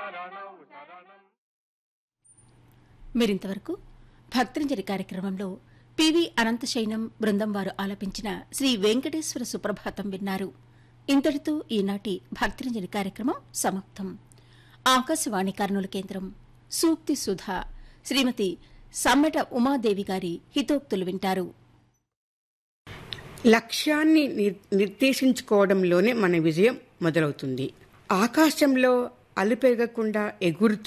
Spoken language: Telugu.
మీరింతవరకు భక్తరంజలి కార్యక్రమంలో పివి అనంతశయనం బృందం వారు ఆలపించిన శ్రీ వెంకటేశ్వర సుప్రభాతం విన్నారు ఇంతటితో ఈనాటి భక్తరంజలి కార్యక్రమం సమాప్తం ఆకాశవాణి కర్నూలు కేంద్రం సూక్తి సుధా శ్రీమతి సమ్మెట ఉమాదేవి గారి హితోక్తులు వింటారు లక్ష్యాన్ని నిర్- నిర్దేశించుకోవడంలోనే మన విజయం మొదలవుతుంది ఆకాశంలో అలుపెరగకుండా ఎగురుతూ